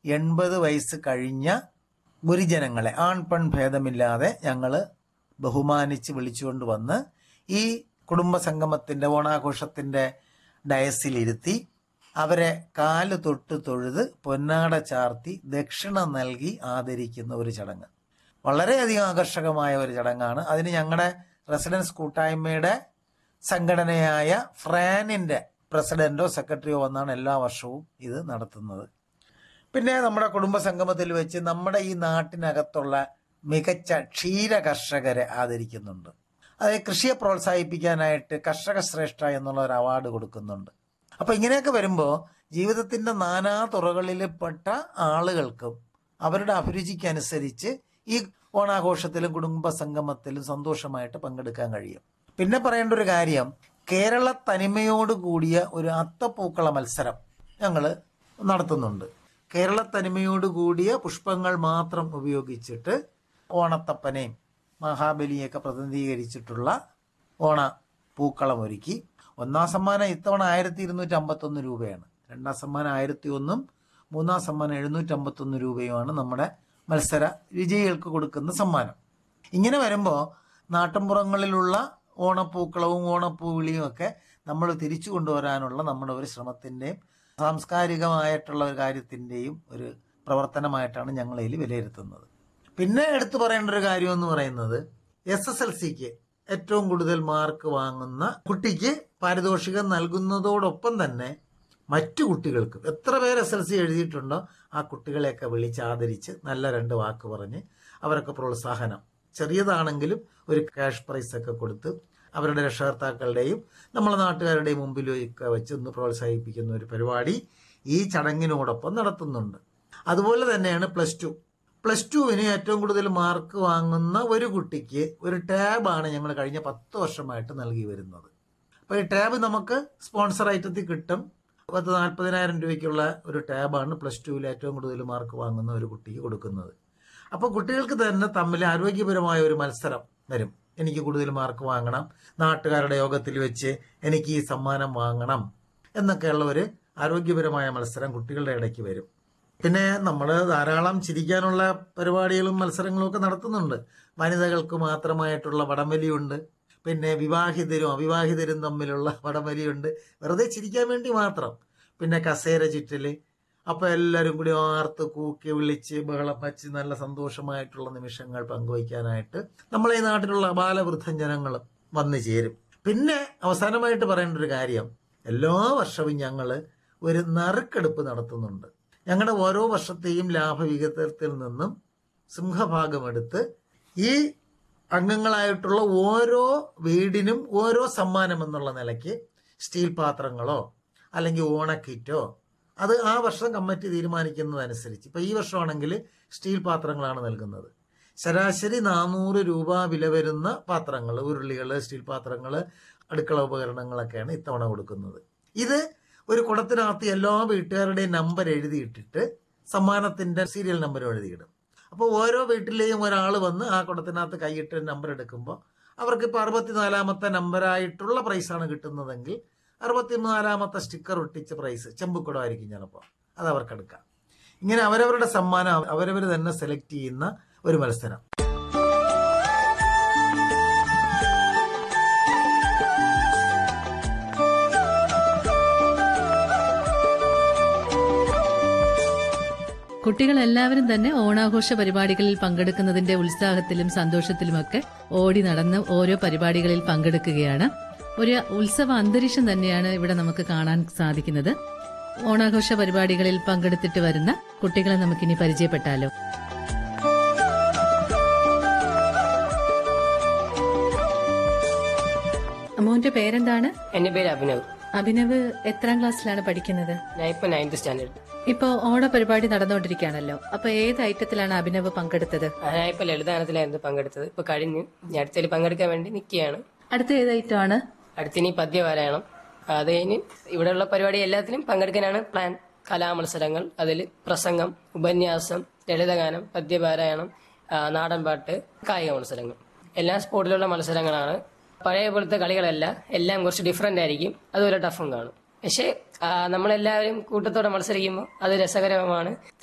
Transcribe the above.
എൺപത് വയസ്സ് കഴിഞ്ഞ ഗുരുജനങ്ങളെ ആൺ പെൺ ഭേദമില്ലാതെ ഞങ്ങൾ ബഹുമാനിച്ച് വിളിച്ചുകൊണ്ട് വന്ന് ഈ കുടുംബ സംഗമത്തിന്റെ ഓണാഘോഷത്തിന്റെ ഡയസിലിരുത്തി അവരെ കാല് തൊട്ട് തൊഴുത് പൊന്നാട ചാർത്തി ദക്ഷിണ നൽകി ആദരിക്കുന്ന ഒരു ചടങ്ങ് വളരെയധികം ആകർഷകമായ ഒരു ചടങ്ങാണ് അതിന് ഞങ്ങളുടെ റെസിഡൻസ് കൂട്ടായ്മയുടെ സംഘടനയായ ഫ്രാനിന്റെ പ്രസിഡന്റോ സെക്രട്ടറിയോ വന്നാണ് എല്ലാ വർഷവും ഇത് നടത്തുന്നത് പിന്നെ നമ്മുടെ കുടുംബ സംഗമത്തിൽ വെച്ച് നമ്മുടെ ഈ നാട്ടിനകത്തുള്ള മികച്ച ക്ഷീര കർഷകരെ ആദരിക്കുന്നുണ്ട് അതായത് കൃഷിയെ പ്രോത്സാഹിപ്പിക്കാനായിട്ട് കർഷക ശ്രേഷ്ഠ എന്നുള്ള ഒരു അവാർഡ് കൊടുക്കുന്നുണ്ട് അപ്പൊ ഇങ്ങനെയൊക്കെ വരുമ്പോൾ ജീവിതത്തിന്റെ നാനാ തുറകളിൽപ്പെട്ട ആളുകൾക്കും അവരുടെ അഭിരുചിക്കനുസരിച്ച് ഈ ഓണാഘോഷത്തിലും കുടുംബ സംഗമത്തിലും സന്തോഷമായിട്ട് പങ്കെടുക്കാൻ കഴിയും പിന്നെ പറയേണ്ട ഒരു കാര്യം കേരള തനിമയോട് കൂടിയ ഒരു അത്തപ്പൂക്കള മത്സരം ഞങ്ങൾ നടത്തുന്നുണ്ട് കേരള തനിമയോട് കൂടിയ പുഷ്പങ്ങൾ മാത്രം ഉപയോഗിച്ചിട്ട് ഓണത്തപ്പനെയും മഹാബലിയൊക്കെ പ്രതിനിധീകരിച്ചിട്ടുള്ള ഓണ പൂക്കളം ഒരുക്കി ഒന്നാം സമ്മാനം ഇത്തവണ ആയിരത്തി ഇരുന്നൂറ്റി അമ്പത്തൊന്ന് രൂപയാണ് രണ്ടാം സമ്മാനം ആയിരത്തി ഒന്നും മൂന്നാം സമ്മാനം എഴുന്നൂറ്റി അമ്പത്തൊന്ന് രൂപയുമാണ് നമ്മുടെ മത്സര വിജയികൾക്ക് കൊടുക്കുന്ന സമ്മാനം ഇങ്ങനെ വരുമ്പോൾ നാട്ടിൻപുറങ്ങളിലുള്ള ഓണപ്പൂക്കളവും ഓണപ്പൂവിളിയും ഒക്കെ നമ്മൾ തിരിച്ചു കൊണ്ടുവരാനുള്ള നമ്മുടെ ഒരു ശ്രമത്തിൻ്റെയും സാംസ്കാരികമായിട്ടുള്ള ഒരു കാര്യത്തിൻ്റെയും ഒരു പ്രവർത്തനമായിട്ടാണ് ഞങ്ങൾ ഇതിൽ വിലയിരുത്തുന്നത് പിന്നെ എടുത്തു പറയേണ്ട ഒരു കാര്യം എന്ന് പറയുന്നത് എസ് എസ് എൽ സിക്ക് ഏറ്റവും കൂടുതൽ മാർക്ക് വാങ്ങുന്ന കുട്ടിക്ക് പാരിതോഷികം നൽകുന്നതോടൊപ്പം തന്നെ മറ്റു കുട്ടികൾക്കും എത്ര പേര് എസ് എൽ സി എഴുതിയിട്ടുണ്ടോ ആ കുട്ടികളെയൊക്കെ വിളിച്ച് ആദരിച്ച് നല്ല രണ്ട് വാക്ക് പറഞ്ഞ് അവർക്ക് പ്രോത്സാഹനം ചെറിയതാണെങ്കിലും ഒരു ക്യാഷ് പ്രൈസ് ഒക്കെ കൊടുത്ത് അവരുടെ രക്ഷകർത്താക്കളുടെയും നമ്മളെ നാട്ടുകാരുടെയും മുമ്പിലൊക്കെ വെച്ച് ഒന്ന് പ്രോത്സാഹിപ്പിക്കുന്ന ഒരു പരിപാടി ഈ ചടങ്ങിനോടൊപ്പം നടത്തുന്നുണ്ട് അതുപോലെ തന്നെയാണ് പ്ലസ് ടു പ്ലസ് ടുവിന് ഏറ്റവും കൂടുതൽ മാർക്ക് വാങ്ങുന്ന ഒരു കുട്ടിക്ക് ഒരു ടാബാണ് ഞങ്ങൾ കഴിഞ്ഞ പത്ത് വർഷമായിട്ട് നൽകി വരുന്നത് അപ്പോൾ ഈ ടാബ് നമുക്ക് സ്പോൺസർ ഐറ്റത്തിൽ കിട്ടും പത്ത് നാൽപ്പതിനായിരം രൂപയ്ക്കുള്ള ഒരു ടാബാണ് പ്ലസ് ടുവിൽ ഏറ്റവും കൂടുതൽ മാർക്ക് വാങ്ങുന്ന ഒരു കുട്ടിക്ക് കൊടുക്കുന്നത് അപ്പോൾ കുട്ടികൾക്ക് തന്നെ തമ്മിൽ ആരോഗ്യപരമായ ഒരു മത്സരം വരും എനിക്ക് കൂടുതൽ മാർക്ക് വാങ്ങണം നാട്ടുകാരുടെ യോഗത്തിൽ വെച്ച് എനിക്ക് ഈ സമ്മാനം വാങ്ങണം എന്നൊക്കെയുള്ള ഒരു ആരോഗ്യപരമായ മത്സരം കുട്ടികളുടെ ഇടയ്ക്ക് വരും പിന്നെ നമ്മൾ ധാരാളം ചിരിക്കാനുള്ള പരിപാടികളും മത്സരങ്ങളും ഒക്കെ നടത്തുന്നുണ്ട് വനിതകൾക്ക് മാത്രമായിട്ടുള്ള വടംവലിയുണ്ട് പിന്നെ വിവാഹിതരും അവിവാഹിതരും തമ്മിലുള്ള വടംവലിയുണ്ട് വെറുതെ ചിരിക്കാൻ വേണ്ടി മാത്രം പിന്നെ കസേര ചുറ്റല് അപ്പൊ എല്ലാവരും കൂടി ആർത്ത് കൂക്കി വിളിച്ച് ബഹളം വച്ച് നല്ല സന്തോഷമായിട്ടുള്ള നിമിഷങ്ങൾ പങ്കുവയ്ക്കാനായിട്ട് നമ്മളെ ഈ നാട്ടിലുള്ള ബാലവൃദ്ധം ജനങ്ങൾ വന്നു ചേരും പിന്നെ അവസാനമായിട്ട് പറയേണ്ട ഒരു കാര്യം എല്ലാ വർഷവും ഞങ്ങൾ ഒരു നറുക്കെടുപ്പ് നടത്തുന്നുണ്ട് ഞങ്ങളുടെ ഓരോ വർഷത്തെയും ലാഭവിഹിതത്തിൽ നിന്നും സിംഹഭാഗമെടുത്ത് ഈ അംഗങ്ങളായിട്ടുള്ള ഓരോ വീടിനും ഓരോ സമ്മാനം എന്നുള്ള നിലയ്ക്ക് സ്റ്റീൽ പാത്രങ്ങളോ അല്ലെങ്കിൽ ഓണക്കിറ്റോ അത് ആ വർഷം കമ്മിറ്റി തീരുമാനിക്കുന്നതനുസരിച്ച് ഇപ്പൊ ഈ വർഷമാണെങ്കിൽ സ്റ്റീൽ പാത്രങ്ങളാണ് നൽകുന്നത് ശരാശരി നാനൂറ് രൂപ വില വരുന്ന പാത്രങ്ങൾ ഉരുളികൾ സ്റ്റീൽ പാത്രങ്ങൾ അടുക്കള ഉപകരണങ്ങളൊക്കെയാണ് ഇത്തവണ കൊടുക്കുന്നത് ഇത് ഒരു കുടത്തിനകത്ത് എല്ലാ വീട്ടുകാരുടെയും നമ്പർ എഴുതിയിട്ടിട്ട് സമ്മാനത്തിന്റെ സീരിയൽ നമ്പറും എഴുതിയിടും അപ്പോൾ ഓരോ വീട്ടിലെയും ഒരാൾ വന്ന് ആ കുടത്തിനകത്ത് കൈയിട്ട് നമ്പർ എടുക്കുമ്പോൾ അവർക്ക് ഇപ്പോൾ അറുപത്തിനാലാമത്തെ നമ്പറായിട്ടുള്ള പ്രൈസാണ് കിട്ടുന്നതെങ്കിൽ അറുപത്തിനാലാമത്തെ സ്റ്റിക്കർ ഒട്ടിച്ച പ്രൈസ് ചെമ്പുക്കുടമായിരിക്കും ചിലപ്പോൾ അത് അവർക്ക് എടുക്കാം ഇങ്ങനെ അവരവരുടെ സമ്മാനം അവരവർ തന്നെ സെലക്ട് ചെയ്യുന്ന ഒരു മത്സരം കുട്ടികൾ എല്ലാവരും തന്നെ ഓണാഘോഷ പരിപാടികളിൽ പങ്കെടുക്കുന്നതിന്റെ ഉത്സാഹത്തിലും സന്തോഷത്തിലുമൊക്കെ ഓടി നടന്ന് ഓരോ പരിപാടികളിൽ പങ്കെടുക്കുകയാണ് ഒരു ഉത്സവ അന്തരീക്ഷം തന്നെയാണ് ഇവിടെ നമുക്ക് കാണാൻ സാധിക്കുന്നത് ഓണാഘോഷ പരിപാടികളിൽ പങ്കെടുത്തിട്ട് വരുന്ന കുട്ടികളെ നമുക്കിനി പരിചയപ്പെട്ടാലോ മോന്റെ പേരെന്താണ് എന്റെ പേര് അഭിനവ് അഭിനവ് എത്രാം ക്ലാസ്സിലാണ് പഠിക്കുന്നത് ഞാൻ ഇപ്പൊ നയൻത് സ്റ്റാൻഡേർഡ് ഇപ്പോ ഓണ പരിപാടി നടന്നുകൊണ്ടിരിക്കുകയാണല്ലോ അപ്പൊ ഏത് ഐറ്റത്തിലാണ് അഭിനവ് പങ്കെടുത്തത് ഞാൻ ഇപ്പൊ ലളിതാനത്തിലായിരുന്നു പങ്കെടുത്തത് ഇപ്പൊ കഴിഞ്ഞു ഞാൻ അടുത്തതിൽ പങ്കെടുക്കാൻ വേണ്ടി നിൽക്കുകയാണ് അടുത്ത ഏത് ഐറ്റമാണ് അടുത്തിനി പദ്യപാരായണം അത് കഴിഞ്ഞ് ഇവിടെയുള്ള പരിപാടി എല്ലാത്തിലും പങ്കെടുക്കാനാണ് പ്ലാൻ കലാമത്സരങ്ങൾ അതിൽ പ്രസംഗം ഉപന്യാസം ലളിതഗാനം പദ്യപാരായണം ആ, നാടൻപാട്ട് കായിക മത്സരങ്ങൾ എല്ലാ സ്പോർട്ടിലുള്ള മത്സരങ്ങളാണ് പഴയ പോലത്തെ കളികളല്ല എല്ലാം കുറച്ച് ഡിഫറെന്റ് ആയിരിക്കും അതുപോലെ ടഫും കാണും പക്ഷേ ആ, നമ്മളെല്ലാവരും കൂട്ടത്തോടെ മത്സരിക്കുമ്പോൾ അത് രസകരമാണ്